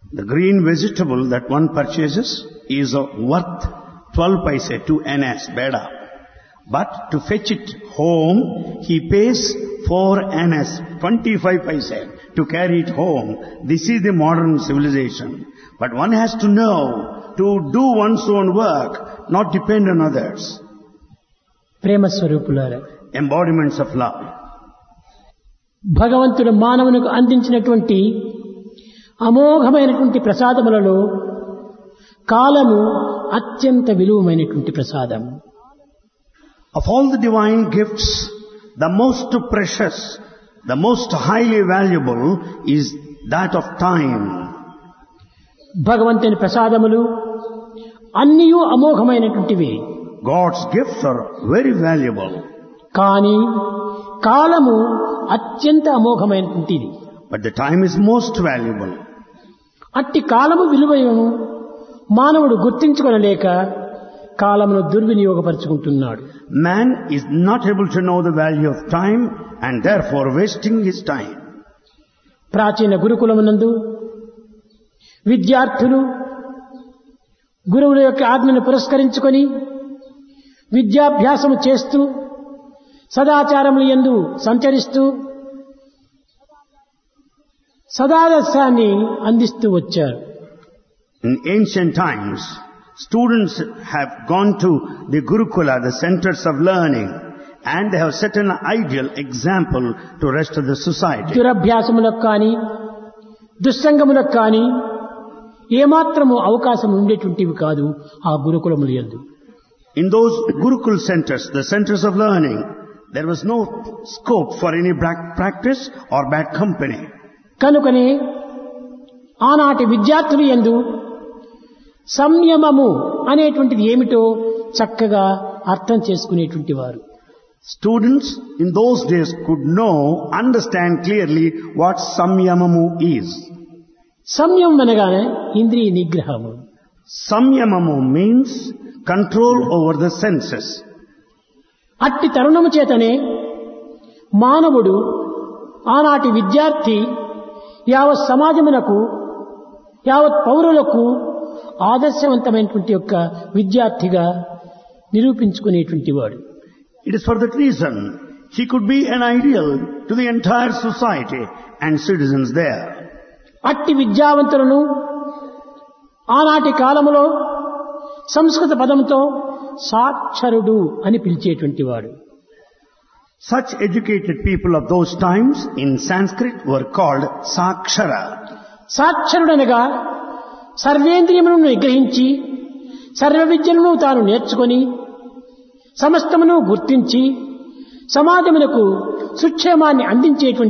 The green vegetable that one purchases is uh, worth 12 paise to ns, beda. But to fetch it home, he pays 4 ns, 25 paise to carry it home. This is the modern civilization. But one has to know to do one's own work, not depend on others. ప్రేమ స్వరూపులారా Embodiments of love. భగవంతుడు మానవునికి అందించినటువంటి అమోఘమైనటువంటి ప్రసాదములలో కాలము అత్యంత విలువమైనటువంటి ప్రసాదం Of all the divine gifts, the most precious, the most highly valuable is that of time. భగవంతుని ప్రసాదములు అన్నీ అమోఘమైనటువంటివి God's gifts are very valuable, కానీ కాలము అత్యంత అమోఘమైనటువంటిది but the time is most valuable. అట్టి కాలము విలువను మానవుడు గుర్తించుకొనలేక కాలమును దుర్వినియోగపరుచుకుంటున్నాడు Man is not able to know the value of time and therefore wasting his time. ప్రాచీన గురుకులమునందు విద్యార్థులు గురువుల యొక్క ఆజ్ఞను పురస్కరించుకొని విద్యాభ్యాసము చేస్తూ సదాచారములు ఎందు సంచరిస్తూ సదాదర్శాన్ని అందిస్తూ వచ్చారు In ancient times, students have gone to the Gurukula, the centers of learning, and they have set an ideal example to rest of the society. దురభ్యాసములకు కానీ దుస్సంగములకు కానీ ఏమాత్రము అవకాశం ఉండేటువంటివి కాదు ఆ గురుకులములు ఎందు In those Gurukul centers, the centers of learning, there was no scope for any black practice or bad company. కనుకనే ఆనాటి విద్యార్థులు ఎందు సంయమము అనేటువంటిది ఏమిటో చక్కగా అర్థం చేసుకునేటువంటి వారు Students in those days could know, understand clearly what samyamamu is. సంయమం అనగానే ఇంద్రియ నిగ్రహము Samyamamu means control over the senses. అట్టి తరుణము చేతనే మానవుడు ఆనాటి విద్యార్థి యావత్ సమాజమునకు యావత్ పౌరులకు ఆదర్శవంతమైనటువంటి యొక్క విద్యార్థిగా నిరూపించుకునేటువంటి వాడు It is for that reason he could be an ideal to the entire society and citizens there. అట్టి విద్యావంతులను ఆనాటి కాలములో సంస్కృత పదంతో సాక్షరుడు అని పిలిచేటువంటి వాడు Such educated people of those times in Sanskrit were called Sakshara. సాక్షరుడనగా సర్వేంద్రియములను నిగ్రహించి సర్వ విద్యలను తాను నేర్చుకొని సమస్తమును గుర్తించి సమాజమునకు సుక్షేమాన్ని అందించేటువంటి